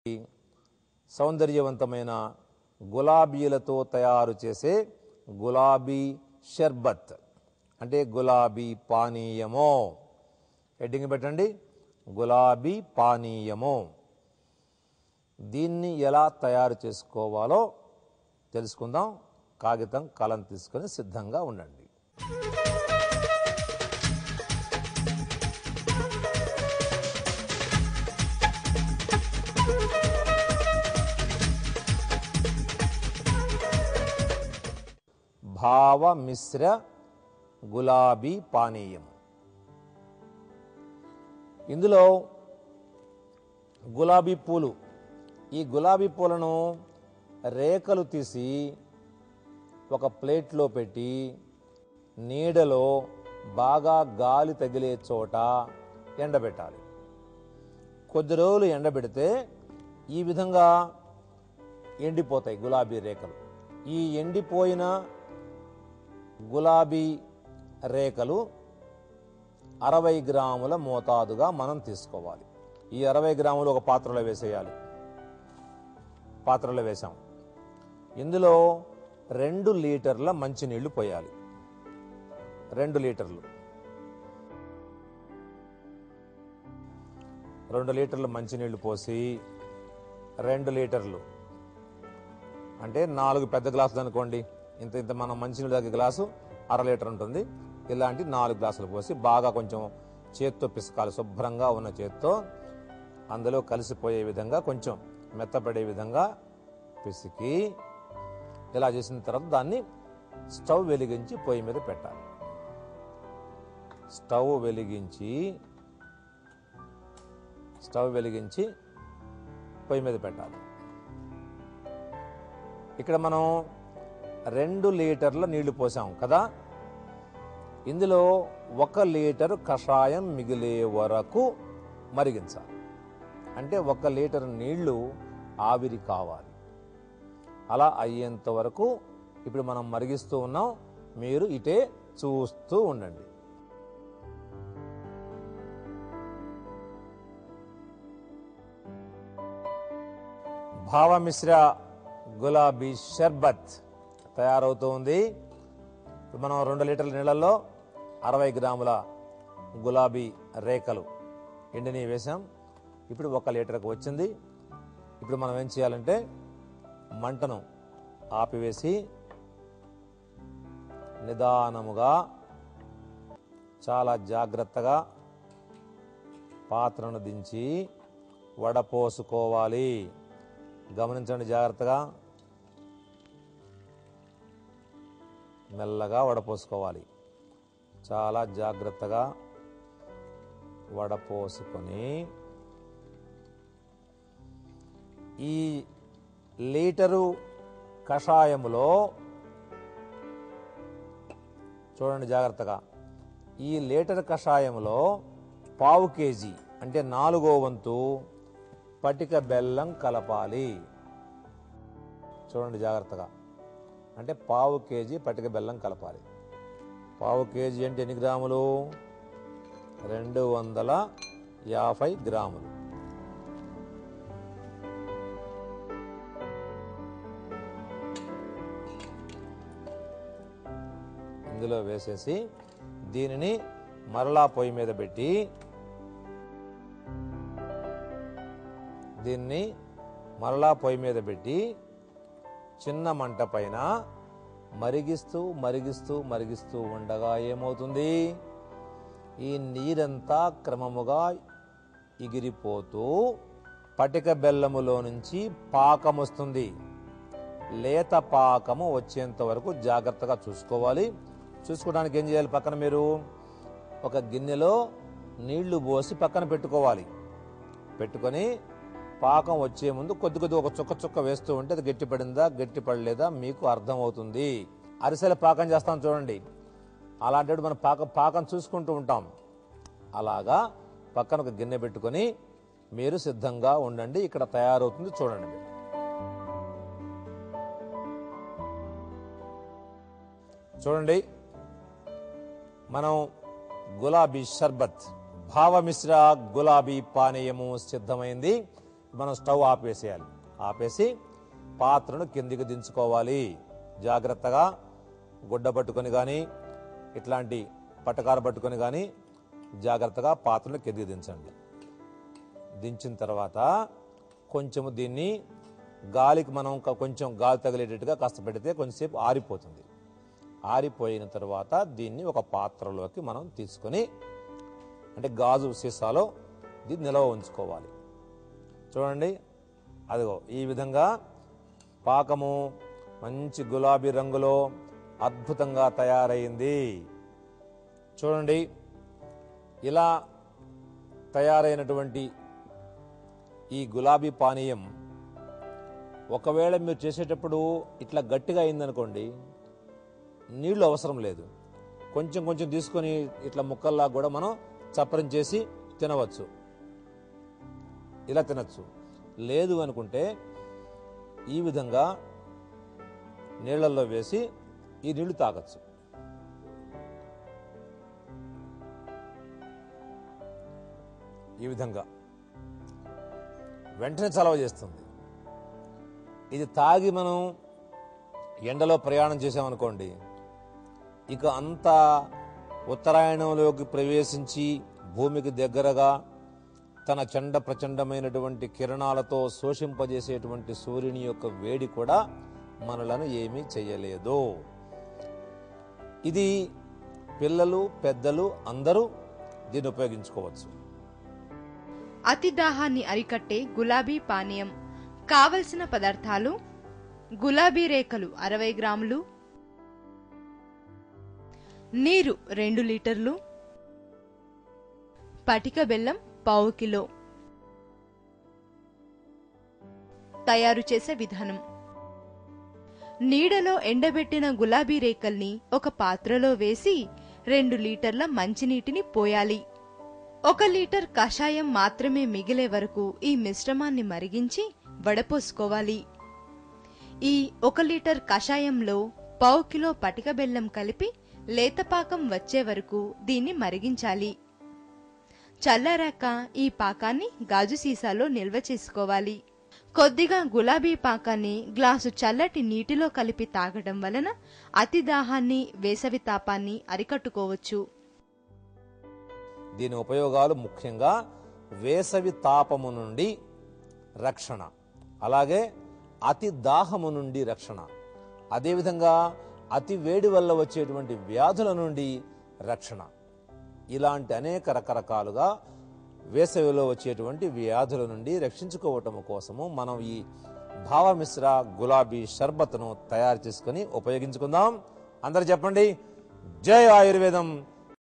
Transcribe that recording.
సౌందర్యవంతమైన గులాబీలతో తయారు చేసే గులాబీ షర్బత్ అంటే గులాబీ పానీయము హెడ్డింగ్ పెట్టండి గులాబీ పానీయము దీన్ని ఎలా తయారు చేసుకోవాలో తెలుసుకుందాం కాగితం కలం తీసుకొని సిద్ధంగా ఉండండి భావ మిశ్ర గులాబీ పానీయం ఇందులో గులాబీ పూలు ఈ గులాబీ పూలను రేఖలు తీసి ఒక ప్లేట్లో పెట్టి నీడలో బాగా గాలి తగిలే చోట ఎండబెట్టాలి కొద్ది రోజులు ఎండబెడితే ఈ విధంగా ఎండిపోతాయి గులాబీ రేఖలు ఈ ఎండిపోయిన గులాబీ రేఖలు అరవై గ్రాముల మోతాదుగా మనం తీసుకోవాలి ఈ అరవై గ్రాములు ఒక పాత్రలో వేసేయాలి పాత్రలో వేసాం ఇందులో రెండు లీటర్ల మంచినీళ్లు పోయాలి రెండు లీటర్లు రెండు లీటర్లు మంచినీళ్లు పోసి రెండు లీటర్లు అంటే నాలుగు పెద్ద గ్లాసులు అనుకోండి ఇంత ఇంత మనం మంచినీళ్ళు తాగే గ్లాసు అర లీటర్ ఉంటుంది ఇలాంటి నాలుగు గ్లాసులు పోసి బాగా కొంచెం చేత్తో పిసకాలి శుభ్రంగా ఉన్న చేత్తో అందులో కలిసిపోయే విధంగా కొంచెం మెత్తపడే విధంగా పిసికి ఇలా చేసిన తర్వాత దాన్ని స్టవ్ వెలిగించి పొయ్యి మీద పెట్టాలి స్టవ్ వెలిగించి స్టవ్ వెలిగించి పొయ్యి మీద పెట్టాలి ఇక్కడ మనం రెండు లీటర్ల నీళ్లు పోసాం కదా ఇందులో ఒక లీటర్ కషాయం మిగిలే వరకు మరిగించాలి అంటే ఒక లీటర్ నీళ్లు ఆవిరి కావాలి అలా అయ్యేంత వరకు ఇప్పుడు మనం మరిగిస్తూ ఉన్నాం మీరు ఇటే చూస్తూ ఉండండి భావమిశ్ర గులాబీ షర్బత్ తయారవుతూ ఉంది ఇప్పుడు మనం రెండు లీటర్ల నీళ్ళల్లో అరవై గ్రాముల గులాబీ రేఖలు ఎండిని వేసాం ఇప్పుడు ఒక లీటర్కి వచ్చింది ఇప్పుడు మనం ఏం చేయాలంటే మంటను ఆపివేసి నిదానముగా చాలా జాగ్రత్తగా పాత్రను దించి వడపోసుకోవాలి గమనించండి జాగ్రత్తగా మెల్లగా వడపోసుకోవాలి చాలా జాగ్రత్తగా వడపోసుకొని ఈ లీటరు కషాయములో చూడండి జాగ్రత్తగా ఈ లీటర్ కషాయంలో పావు కేజీ అంటే నాలుగో వంతు పటిక బెల్లం కలపాలి చూడండి జాగ్రత్తగా అంటే పావు కేజీ పటిక బెల్లం కలపాలి పావు కేజీ అంటే ఎన్ని గ్రాములు రెండు వందల యాభై గ్రాములు ఇందులో వేసేసి దీనిని మరలా పొయ్యి మీద పెట్టి దీన్ని మరలా పొయ్యి మీద పెట్టి చిన్న మంట పైన మరిగిస్తూ మరిగిస్తూ మరిగిస్తూ ఉండగా ఏమవుతుంది ఈ నీరంతా క్రమముగా ఎగిరిపోతూ పటిక బెల్లములో నుంచి పాకం వస్తుంది లేత పాకము వచ్చేంత వరకు జాగ్రత్తగా చూసుకోవాలి చూసుకోవడానికి ఏం చేయాలి పక్కన మీరు ఒక గిన్నెలో నీళ్లు పోసి పక్కన పెట్టుకోవాలి పెట్టుకొని పాకం వచ్చే ముందు కొద్ది కొద్ది ఒక చుక్క చుక్క వేస్తూ ఉంటే అది గట్టిపడిందా గట్టిపడలేదా మీకు అర్థమవుతుంది అరిసెల పాకం చేస్తాం చూడండి అలాంటి మనం పాకం పాకం చూసుకుంటూ ఉంటాం అలాగా పక్కన ఒక గిన్నె పెట్టుకొని మీరు సిద్ధంగా ఉండండి ఇక్కడ తయారవుతుంది చూడండి మీరు చూడండి మనం గులాబీ షర్బత్ భావమిశ్ర గులాబీ పానీయము సిద్ధమైంది మనం స్టవ్ ఆపేసేయాలి ఆపేసి పాత్రను కిందికి దించుకోవాలి జాగ్రత్తగా గుడ్డ పట్టుకొని కానీ ఇట్లాంటి పట్టకార పట్టుకొని కానీ జాగ్రత్తగా పాత్రను కిందికి దించండి దించిన తర్వాత కొంచెము దీన్ని గాలికి మనం ఇంకా కొంచెం గాలి తగిలేటట్టుగా కాస్త పెడితే కొంచెంసేపు ఆరిపోతుంది ఆరిపోయిన తర్వాత దీన్ని ఒక పాత్రలోకి మనం తీసుకొని అంటే గాజు సీసాలో దీన్ని నిల్వ ఉంచుకోవాలి చూడండి అదిగో ఈ విధంగా పాకము మంచి గులాబీ రంగులో అద్భుతంగా తయారైంది చూడండి ఇలా తయారైనటువంటి ఈ గులాబీ పానీయం ఒకవేళ మీరు చేసేటప్పుడు ఇట్లా గట్టిగా అయిందనుకోండి నీళ్లు అవసరం లేదు కొంచెం కొంచెం తీసుకొని ఇట్లా ముక్కల్లా కూడా మనం చప్పరం చేసి తినవచ్చు ఇలా తినచ్చు లేదు అనుకుంటే ఈ విధంగా నీళ్ళల్లో వేసి ఈ నీళ్లు తాగొచ్చు ఈ విధంగా వెంటనే చలవ చేస్తుంది ఇది తాగి మనం ఎండలో ప్రయాణం చేసామనుకోండి ఇక అంతా ఉత్తరాయణంలోకి ప్రవేశించి భూమికి దగ్గరగా తన చండ ప్రచండమైనటువంటి కిరణాలతో శోషింపజేసేటువంటి సూర్యుని యొక్క వేడి కూడా మనలను ఏమీ చేయలేదు ఇది పిల్లలు పెద్దలు అందరూ దీన్ని ఉపయోగించుకోవచ్చు అతి దాహాన్ని అరికట్టే గులాబీ పానీయం కావలసిన పదార్థాలు గులాబీ రేకలు అరవై గ్రాములు నీరు రెండు లీటర్లు పటిక బెల్లం పావు కిలో తయారు చేసే విధానం నీడలో ఎండబెట్టిన గులాబీ రేకల్ని ఒక పాత్రలో వేసి రెండు లీటర్ల మంచినీటిని పోయాలి ఒక లీటర్ కషాయం మాత్రమే మిగిలే వరకు ఈ మిశ్రమాన్ని మరిగించి వడపోసుకోవాలి ఈ ఒక లీటర్ కషాయంలో పావు కిలో పటిక బెల్లం కలిపి లేతపాకం వచ్చే వరకు దీన్ని మరిగించాలి చల్లారాక ఈ పాకాన్ని గాజు సీసాలో నిల్వ చేసుకోవాలి కొద్దిగా గులాబీ పాకాన్ని గ్లాసు చల్లటి నీటిలో కలిపి తాగడం వలన అతి దాహాన్ని వేసవి తాపాన్ని అరికట్టుకోవచ్చు దీని ఉపయోగాలు ముఖ్యంగా వేసవి తాపము నుండి రక్షణ అలాగే అతి దాహము నుండి రక్షణ అదేవిధంగా అతి వేడి వల్ల వచ్చేటువంటి వ్యాధుల నుండి రక్షణ ఇలాంటి అనేక రకరకాలుగా వేసవిలో వచ్చేటువంటి వ్యాధుల నుండి రక్షించుకోవటం కోసము మనం ఈ భావమిశ్ర గులాబీ షర్బత్ను తయారు చేసుకుని ఉపయోగించుకుందాం అందరు చెప్పండి జై ఆయుర్వేదం